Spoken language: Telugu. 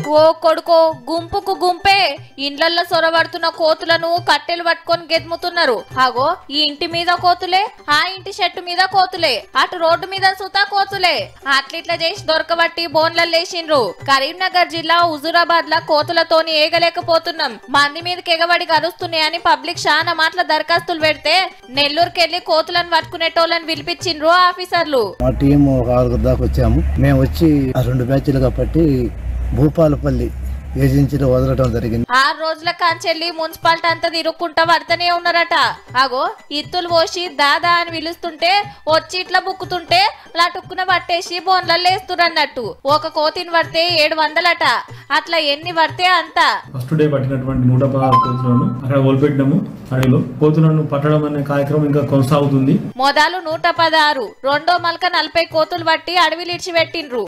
ఓ కొడుకో గుంపుకు గుంపే ఇండ్లల్లో సొరబడుతున్న కోతులను కట్టెలు పట్టుకొని గెదుముతున్నారు అగో ఈ ఇంటి మీద కోతులే ఆ ఇంటి చెట్టు మీద కోతులే అటు రోడ్డు మీద సుతా కోతులే అట్లిట్లా చేసి దొరకబట్టి బోన్లలో లేచిండ్రు కరీంనగర్ జిల్లా హుజూరాబాద్ లా కోతులతోని ఏగలేకపోతున్నాం మంది మీదకి ఎగబడి కలుస్తున్నాయని పబ్లిక్ చాలా మాటల దరఖాస్తులు పెడితే నెల్లూరుకెళ్లి కోతులను పట్టుకునేటోళ్ళని పిలిపించిండ్రు ఆఫీసర్లు మా టీం ఒక ఆరుగురు దాకా వచ్చాము మేము వచ్చి ఆ రెండు బ్యాచ్లుగా పట్టి భూపాలపల్లి ఏజెన్సీలో వదలటం జరిగింది ఆరు రోజుల కాంచెల్లి మున్సిపాలిటీ అంతా తిరుక్కుంటా పడుతూనే ఉన్నారట అగో ఇత్తులు పోసి దాదా అని పిలుస్తుంటే వచ్చి ఇట్లా బుక్కుతుంటే లటుక్కున పట్టేసి బోన్లలో వేస్తురన్నట్టు ఒక కోతిని పడితే ఏడు వందలట అట్లా ఎన్ని పడితే అంత ఫస్ట్ డే పట్టినటువంటి నూట పదహారు కోతులను అక్కడ వదిలిపెట్టినాము అడవిలో కోతులను పట్టడం అనే కార్యక్రమం ఇంకా కొనసాగుతుంది మొదలు నూట పదహారు రెండో మలక నలభై కోతులు పట్టి అడవిలిడిచి పెట్టిండ్రు